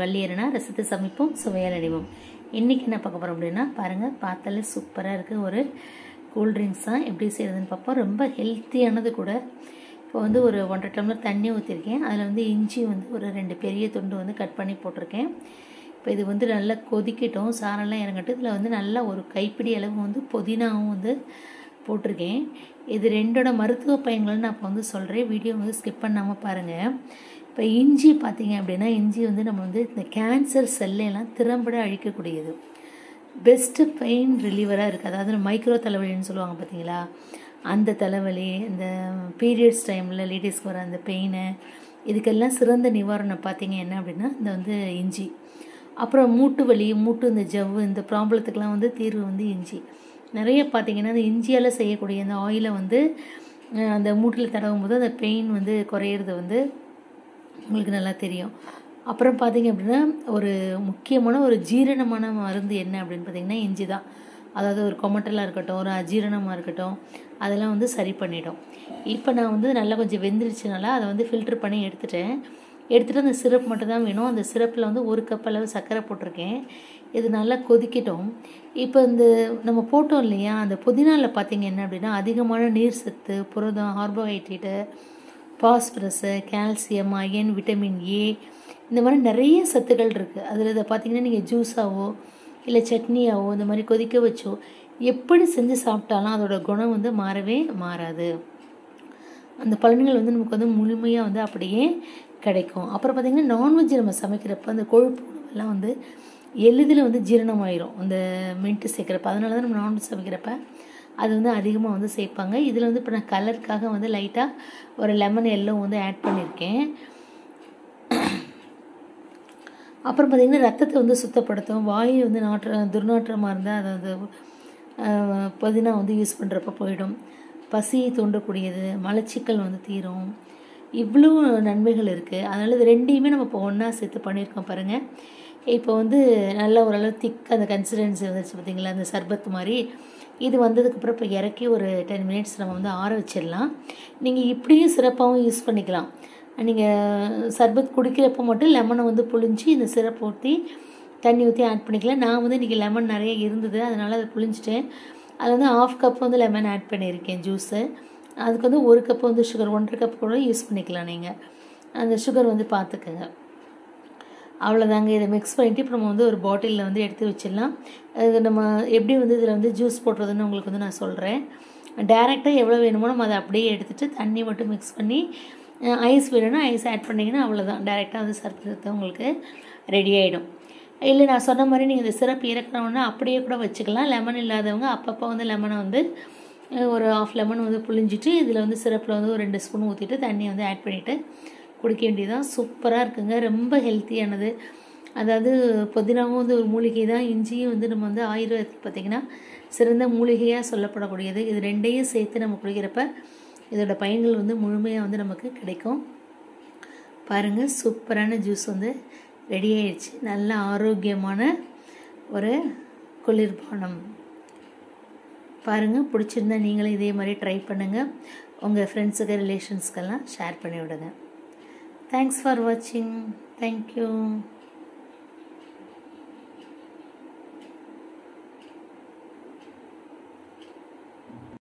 வள்ளியரனா ரசித்து சமைப்போம் சுவையால் அடைவோம் இன்றைக்கி என்ன பார்க்க போகிறோம் அப்படின்னா பாருங்கள் பார்த்தாலே சூப்பராக இருக்குது ஒரு கூல்ட்ரிங்க்ஸ் தான் எப்படி செய்கிறதுன்னு பார்ப்போம் ரொம்ப ஹெல்த்தியானது கூட இப்போ வந்து ஒரு ஒன்றரை டம்ளர் தண்ணி ஊற்றிருக்கேன் அதில் வந்து இஞ்சி வந்து ஒரு ரெண்டு பெரிய துண்டு வந்து கட் பண்ணி போட்டிருக்கேன் இப்போ இது வந்து நல்லா கொதிக்கட்டும் சாரெல்லாம் இறங்கட்டும் இதில் வந்து நல்லா ஒரு கைப்பிடி அளவு வந்து புதினாவும் வந்து போட்டிருக்கேன் இது ரெண்டோட மருத்துவ பயன்கள் நான் இப்போ வந்து சொல்கிறேன் வீடியோ வந்து ஸ்கிப் பண்ணாமல் பாருங்கள் இப்போ இஞ்சி பார்த்தீங்க அப்படின்னா இஞ்சி வந்து நம்ம வந்து இந்த கேன்சர் செல்லையெல்லாம் திறம்பட அழிக்கக்கூடியது பெஸ்ட்டு பெயின் ரிலீவராக இருக்குது அதாவது மைக்ரோ தலைவலின்னு சொல்லுவாங்க பார்த்தீங்களா அந்த தலைவலி இந்த பீரியட்ஸ் டைமில் லேடிஸ்க்கு வர அந்த பெயின் இதுக்கெல்லாம் சிறந்த நிவாரணம் பார்த்தீங்க என்ன அப்படின்னா இந்த வந்து இஞ்சி அப்புறம் மூட்டு வலி மூட்டு இந்த ஜவ்வு இந்த ப்ராப்ளத்துக்கெலாம் வந்து தீர்வு வந்து இஞ்சி நிறைய பார்த்தீங்கன்னா இந்த இஞ்சியால் செய்யக்கூடிய அந்த ஆயிலை வந்து அந்த மூட்டில் தடவும் போது அந்த பெயின் வந்து குறையிறது வந்து உங்களுக்கு நல்லா தெரியும் அப்புறம் பார்த்தீங்க அப்படின்னா ஒரு முக்கியமான ஒரு ஜீரணமான மருந்து என்ன அப்படின்னு பார்த்தீங்கன்னா இஞ்சி தான் அதாவது ஒரு கொமட்டலாக இருக்கட்டும் ஒரு அஜீரணமாக இருக்கட்டும் அதெல்லாம் வந்து சரி பண்ணிடும் இப்போ நான் வந்து நல்லா கொஞ்சம் வெந்துருச்சுனால அதை வந்து ஃபில்ட்ரு பண்ணி எடுத்துட்டேன் எடுத்துகிட்டு அந்த சிரப் மட்டும் தான் வேணும் அந்த சிரப்பில் வந்து ஒரு கப் அளவு சர்க்கரை போட்டிருக்கேன் இது நல்லா கொதிக்கட்டும் இப்போ இந்த நம்ம போட்டோம் இல்லையா அந்த புதினாவில் பார்த்தீங்க என்ன அப்படின்னா அதிகமான நீர் சத்து புரதம் carbohydrate phosphorus calcium iron vitamin A இந்த மாதிரி நிறைய சத்துக்கள் இருக்குது அதில் இதை பார்த்தீங்கன்னா நீங்கள் ஜூஸாவோ இல்லை சட்னியாவோ இந்த மாதிரி கொதிக்க வச்சோ எப்படி செஞ்சு சாப்பிட்டாலும் அதோட குணம் வந்து மாறவே மாறாது அந்த பலன்கள் வந்து நமக்கு வந்து முழுமையாக வந்து அப்படியே கிடைக்கும் அப்புறம் பார்த்திங்கன்னா நான்வெஜ் நம்ம சமைக்கிறப்ப அந்த கொழுப்பு உணவெல்லாம் வந்து எளிதில் வந்து ஜீரணமாயிரும் அந்த மின்ட்டு சேர்க்குறப்ப அதனால தான் நம்ம நான்வெஜ் சமைக்கிறப்ப அது வந்து அதிகமாக வந்து சேர்ப்பாங்க இதில் வந்து இப்போ நான் கலருக்காக வந்து லைட்டாக ஒரு லெமன் எல்லோ வந்து ஆட் பண்ணியிருக்கேன் அப்புறம் பார்த்திங்கன்னா ரத்தத்தை வந்து சுத்தப்படுத்தும் வாயு வந்து நாற்ற துர்நாற்றமாக இருந்தால் அது வந்து புதினா வந்து யூஸ் பண்ணுறப்ப போயிடும் பசியை தூண்டக்கூடியது மலச்சிக்கல் வந்து தீரும் இவ்வளோ நன்மைகள் இருக்குது அதனால் இது ரெண்டையுமே நம்ம இப்போ ஒன்றா சேர்த்து பண்ணியிருக்கோம் பாருங்கள் இப்போ வந்து நல்ல ஓரளவு திக் அந்த கன்சிஸ்டன்சி வந்துச்சு பார்த்திங்களா அந்த சர்பத் மாதிரி இது வந்ததுக்கப்புறம் இப்போ இறக்கி ஒரு டென் மினிட்ஸ் நம்ம வந்து ஆற வச்சிடலாம் நீங்கள் இப்படியும் சிறப்பாகவும் யூஸ் பண்ணிக்கலாம் நீங்கள் சர்பத் குடிக்கிறப்ப மட்டும் லெமனை வந்து புழிஞ்சு இந்த சிரப் ஊற்றி தண்ணி ஊற்றி ஆட் பண்ணிக்கலாம் நான் வந்து இன்றைக்கி லெமன் நிறைய இருந்தது அதனால் அதை புழிஞ்சிட்டேன் அதில் வந்து ஆஃப் கப் வந்து லெமன் ஆட் பண்ணியிருக்கேன் ஜூஸு அதுக்கு வந்து ஒரு கப் வந்து சுகர் ஒன்றரை கப் கூட யூஸ் பண்ணிக்கலாம் நீங்கள் அந்த சுகர் வந்து பார்த்துக்கோங்க அவ்வளோதாங்க இதை மிக்ஸ் பண்ணிவிட்டு இப்போ நம்ம வந்து ஒரு பாட்டிலில் வந்து எடுத்து வச்சிடலாம் அது நம்ம எப்படி வந்து இதில் வந்து ஜூஸ் போடுறதுன்னு உங்களுக்கு வந்து நான் சொல்கிறேன் டேரெக்டாக எவ்வளோ வேணுமோ நம்ம அதை அப்படியே எடுத்துகிட்டு தண்ணி மட்டும் மிக்ஸ் பண்ணி ஐஸ் வேணும்னா ஐஸ் ஆட் பண்ணிங்கன்னா அவ்வளோதான் டேரெக்டாக வந்து சர்க்கரை உங்களுக்கு ரெடி ஆகிடும் இல்லை நான் சொன்ன மாதிரி நீங்கள் இந்த சிரப் இறக்கணுன்னா அப்படியே கூட வச்சுக்கலாம் லெமன் இல்லாதவங்க அப்பப்போ வந்து லெமனை வந்து ஒரு ஆஃப் லெமன் வந்து புழிஞ்சிட்டு இதில் வந்து சிரப்பில் வந்து ஒரு ரெண்டு ஸ்பூன் ஊற்றிட்டு தண்ணியை வந்து ஆட் பண்ணிவிட்டு குடிக்க வேண்டியதான் சூப்பராக இருக்குங்க ரொம்ப ஹெல்த்தியானது அதாவது புதினாவும் வந்து ஒரு மூலிகை தான் இஞ்சியும் வந்து நம்ம வந்து ஆயுர்வேதத்துக்கு பார்த்திங்கன்னா சிறந்த மூலிகையாக சொல்லப்படக்கூடியது இது ரெண்டையும் சேர்த்து நம்ம குடிக்கிறப்ப இதோட பயன்கள் வந்து முழுமையாக வந்து நமக்கு கிடைக்கும் பாருங்கள் சூப்பரான ஜூஸ் வந்து ரெடி ஆயிடுச்சு நல்ல ஆரோக்கியமான ஒரு குளிர்பானம் பாருங்கள் பிடிச்சிருந்தா நீங்களும் இதே மாதிரி ட்ரை பண்ணுங்கள் உங்கள் ஃப்ரெண்ட்ஸுக்கு ரிலேஷன்ஸ்க்கெல்லாம் ஷேர் பண்ணி விடுங்க தேங்க்ஸ் ஃபார் வாட்சிங் தேங்க்யூ